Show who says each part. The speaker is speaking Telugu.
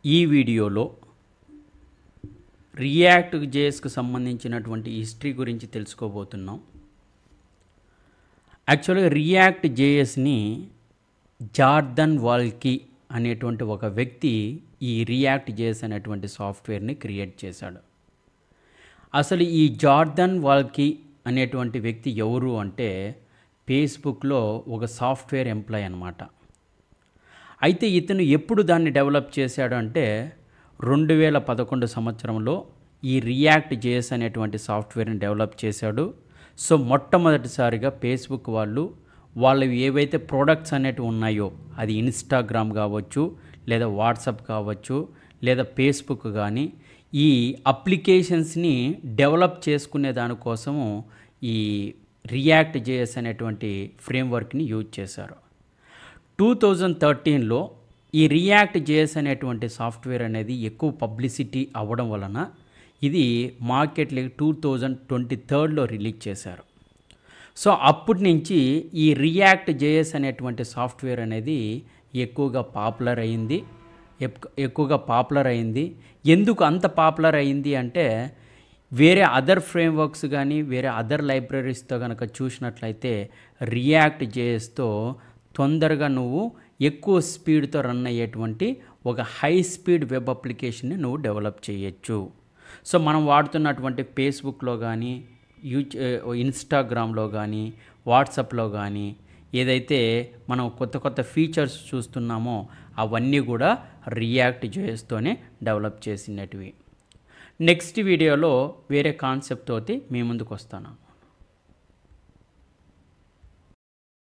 Speaker 1: ఈ వీడియోలో రియాక్ట్ జేఎస్కి సంబంధించినటువంటి హిస్టరీ గురించి తెలుసుకోబోతున్నాం యాక్చువల్గా రియాక్ట్ జేఎస్ని జార్దన్ వాల్కీ అనేటువంటి ఒక వ్యక్తి ఈ రియాక్ట్ జేఎస్ అనేటువంటి సాఫ్ట్వేర్ని క్రియేట్ చేశాడు అసలు ఈ జార్దన్ వాల్కీ అనేటువంటి వ్యక్తి ఎవరు అంటే ఫేస్బుక్లో ఒక సాఫ్ట్వేర్ ఎంప్లాయ్ అనమాట అయితే ఇతను ఎప్పుడు దాన్ని డెవలప్ చేశాడు అంటే రెండు వేల పదకొండు సంవత్సరంలో ఈ రియాక్ట్ జేఎస్ అనేటువంటి సాఫ్ట్వేర్ని డెవలప్ చేశాడు సో మొట్టమొదటిసారిగా ఫేస్బుక్ వాళ్ళు వాళ్ళవి ఏవైతే ప్రోడక్ట్స్ అనేటివి ఉన్నాయో అది ఇన్స్టాగ్రామ్ కావచ్చు లేదా వాట్సాప్ కావచ్చు లేదా ఫేస్బుక్ కానీ ఈ అప్లికేషన్స్ని డెవలప్ చేసుకునే దానికోసము ఈ రియాక్ట్ జేఎస్ అనేటువంటి ఫ్రేమ్వర్క్ని యూజ్ చేశారు టూ థౌజండ్ థర్టీన్లో ఈ రియాక్ట్ జేఎస్ అనేటువంటి సాఫ్ట్వేర్ అనేది ఎక్కువ పబ్లిసిటీ అవ్వడం వలన ఇది మార్కెట్లో టూ థౌజండ్ ట్వంటీ థర్డ్లో రిలీజ్ చేశారు సో అప్పటి నుంచి ఈ రియాక్ట్ జేఎస్ అనేటువంటి సాఫ్ట్వేర్ అనేది ఎక్కువగా పాపులర్ అయింది ఎక్- ఎక్కువగా పాపులర్ అయింది ఎందుకు అంత పాపులర్ అయింది అంటే వేరే అదర్ ఫ్రేమ్వర్క్స్ కానీ వేరే అదర్ లైబ్రరీస్తో కనుక చూసినట్లయితే రియాక్ట్ జేఎస్తో తొందరగా నువ్వు ఎక్కువ స్పీడ్తో రన్ అయ్యేటువంటి ఒక హై స్పీడ్ వెబ్ అప్లికేషన్ని నువ్వు డెవలప్ చేయొచ్చు సో మనం వాడుతున్నటువంటి ఫేస్బుక్లో కానీ యూజ్ ఇన్స్టాగ్రామ్లో కానీ వాట్సాప్లో కానీ ఏదైతే మనం కొత్త కొత్త ఫీచర్స్ చూస్తున్నామో అవన్నీ కూడా రియాక్ట్ జేస్తోనే డెవలప్ చేసినటివి నెక్స్ట్ వీడియోలో వేరే కాన్సెప్ట్ తోటి మీ ముందుకు వస్తాను